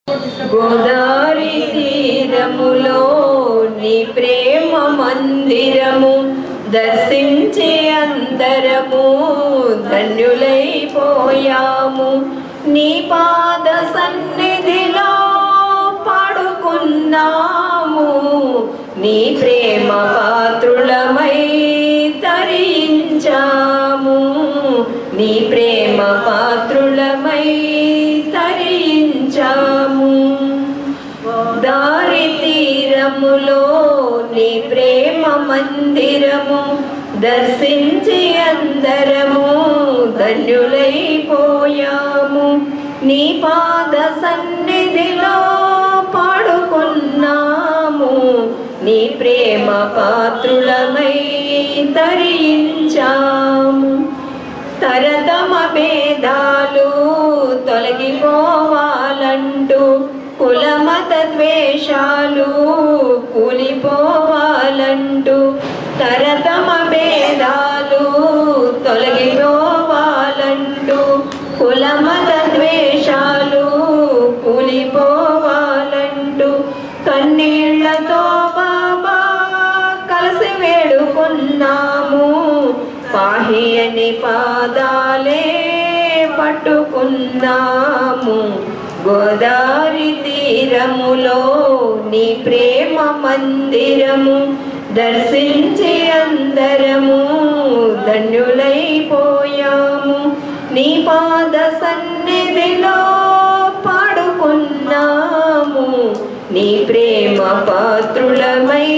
గోదావరి తీరములో నీ ప్రేమ మందిరము దర్శించే అందరము ధన్యులైపోయాము నీ పాద సన్నిధిలో పడుకున్నాము నీ ప్రేమ పాత్రులమై తరించాము నీ ప్రేమ పాత్రులమై తరించాము దారి తీరములో నీ ప్రేమ మందిరము దర్శించి అందరము ధన్యులైపోయాము నీ పాద సన్నిధిలో పాడుకున్నాము నీ ప్రేమ పాత్రులమై తరించాము తరతమ భేదాలు తొలగిపోవాలంటూ కులమత ద్వేషాలు కూలిపోవాలంటూ తరతమ భేదాలు తొలగిపోవాలంటూ కులమత ద్వేషాలు కూలిపోవాలంటూ కన్నీళ్లతో బాబా కలిసి వేడుకున్నాము పాహి అని పాదాలే పట్టుకున్నాము గోదావరి తీరములో నీ ప్రేమ మందిరము దర్శించి అందరము ధన్యులైపోయాము నీ పాద సన్నిధిలో పాడుకున్నాము నీ ప్రేమ పాత్రులమై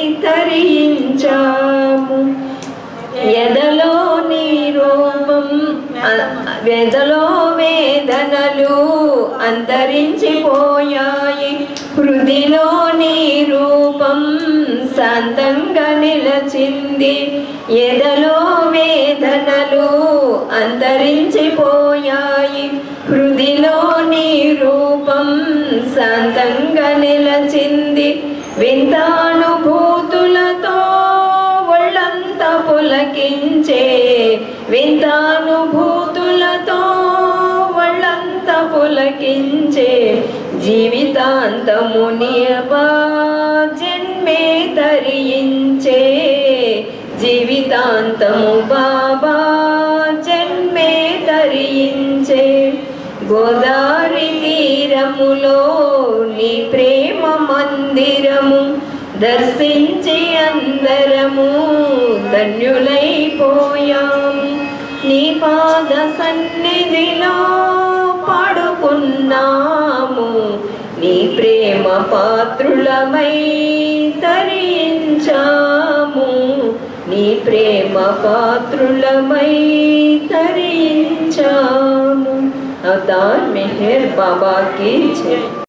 తరించాము ఎదలో నీ రూపం అ- వెదలో వేదనలు అంతరించిపోయాయి హృదిలో నీ రూపం శాంతంగా నిలచింది ఎదలో వేదనలు అంతరించిపోయాయి హృదిలో నీ రూపం శాంతంగా నిలచింది వింతానుభూతులతో ఒళ్ళంత పులకించే వింతానుభూతులతో ఒళ్ళంత పులకించే జీవితాంతము నియబా జన్మే తరించే జీవితాంతము బాబా జన్మే తరించే గోదావరి తీరములో నీ ప్రేమ మందిరము దర్శించి అందరము ధన్యులైపోయాము నీ పాద సన్నిధిలో పడుకున్నాము నీ ప్రేమ పాత్రులమై తరించాము నీ ప్రేమ పాత్రులమై తరించాము అవతార్ మెహర్ బాబా की जय